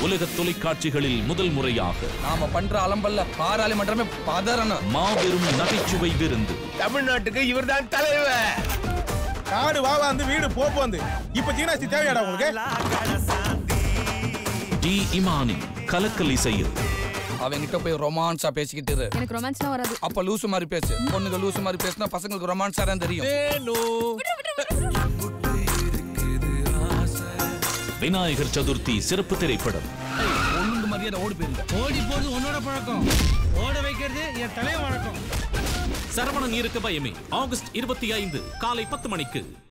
உலக தொலைக்காட்சிகளில் முதல் முறையாக நாம பண்ற அலம்பல்ல பாராளுமன்றமே பதறணும் மாபெரும் நகைச்சுவை விருந்து தமிழ்நாட்டுக்கு இவர்தான் தலைவர் காடு வா வந்து வீடு போப்பு வந்து இப்ப ஜீனாசி தேவையாடா உங்களுக்கு டி இமானி கலக்கல் இசையில் அவங்கிட்ட போய் ரொமான்ஸா பேசிக்கிட்டு இரு. எனக்கு ரொமான்ஸ்லாம் வராது அப்ப லூசு மாதிரி பேசு பொண்ணுங்க லூசு மாதிரி பேசினா பசங்களுக்கு ரொமான்ஸா தான் தெரியும் விநாயகர் சதுர்த்தி சிறப்பு திரைப்படம் ஒழுங்கு மரியாதை ஓடி போயிருங்க ஓடி போறது உன்னோட பழக்கம் ஓட வைக்கிறது என் தலைய வழக்கம் சரவணன் இருக்க பயமே ஆகஸ்ட் இருபத்தி ஐந்து காலை பத்து மணிக்கு